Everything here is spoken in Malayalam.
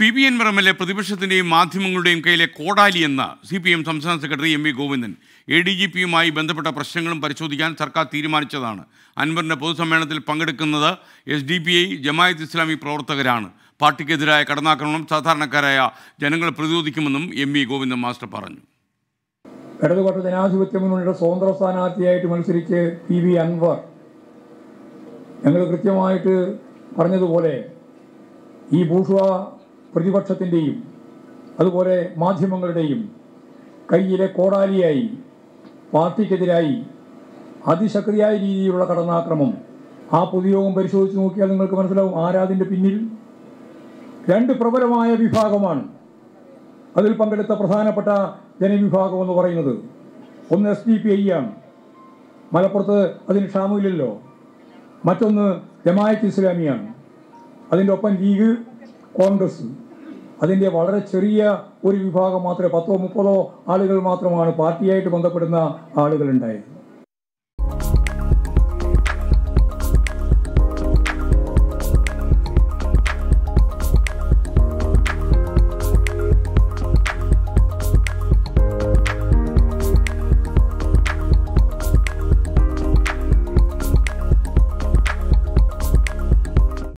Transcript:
P V Anvar M L A പ്രതിപക്ഷത്തിൻ്റെയും മാധ്യമങ്ങളുടെയും കയ്യിലെ കോടാലി എന്ന സി പി എം സംസ്ഥാന secretary M V Govindan A D G പിയുമായി ബന്ധപ്പെട്ട പ്രശ്നങ്ങളും പരിശോധിക്കാൻ സർക്കാർ തീരുമാനിച്ചതാണ് അൻവറിൻ്റെ പൊതുസമ്മേളനത്തിൽ പങ്കെടുക്കുന്നത് S D P I Jamaat Islami പ്രവർത്തകരാണ് പാർട്ടിക്കെതിരായ കടന്നാക്രമണം സാധാരണക്കാരായ ജനങ്ങളെ പ്രതിരോധിക്കുമെന്നും എം വി ഗോവിന്ദൻ മാസ്റ്റർ പറഞ്ഞു ഇടതുപക്ഷ ജനാധിപത്യ മുന്നണിയുടെ സ്വതന്ത്ര സ്ഥാനാർത്ഥിയായിട്ട് മത്സരിച്ച് പി വി അൻവർ ഞങ്ങൾ കൃത്യമായിട്ട് പറഞ്ഞതുപോലെ ഈ ബൂർഷ്വ പ്രതിപക്ഷത്തിൻ്റെയും അതുപോലെ മാധ്യമങ്ങളുടെയും കയ്യിലെ കോടാലിയായി പാർട്ടിക്കെതിരായി അതിശക്തിയായ രീതിയിലുള്ള കടന്നാക്രമം ആ പൊതുയോഗം പരിശോധിച്ച് നോക്കിയാൽ നിങ്ങൾക്ക് മനസ്സിലാവും ആരാതിൻ്റെ പിന്നിൽ രണ്ട് പ്രബലമായ വിഭാഗമാണ് അതിൽ പങ്കെടുത്ത പ്രധാനപ്പെട്ട ജനവിഭാഗം എന്ന് പറയുന്നത് ഒന്ന് എസ് ഡി പി ഐ ആണ് മലപ്പുറത്ത് അതിന് ക്ഷാമമില്ലല്ലോ മറ്റൊന്ന് ജമായത്ത് ഇസ്ലാമിയാണ് അതിൻ്റെ ഒപ്പം ലീഗ് കോൺഗ്രസ് അതിൻ്റെ വളരെ ചെറിയ ഒരു വിഭാഗം മാത്രമേ പത്തോ മുപ്പതോ ആളുകൾ മാത്രമാണ് പാർട്ടിയായിട്ട് ബന്ധപ്പെടുന്ന ആളുകളുണ്ടായത്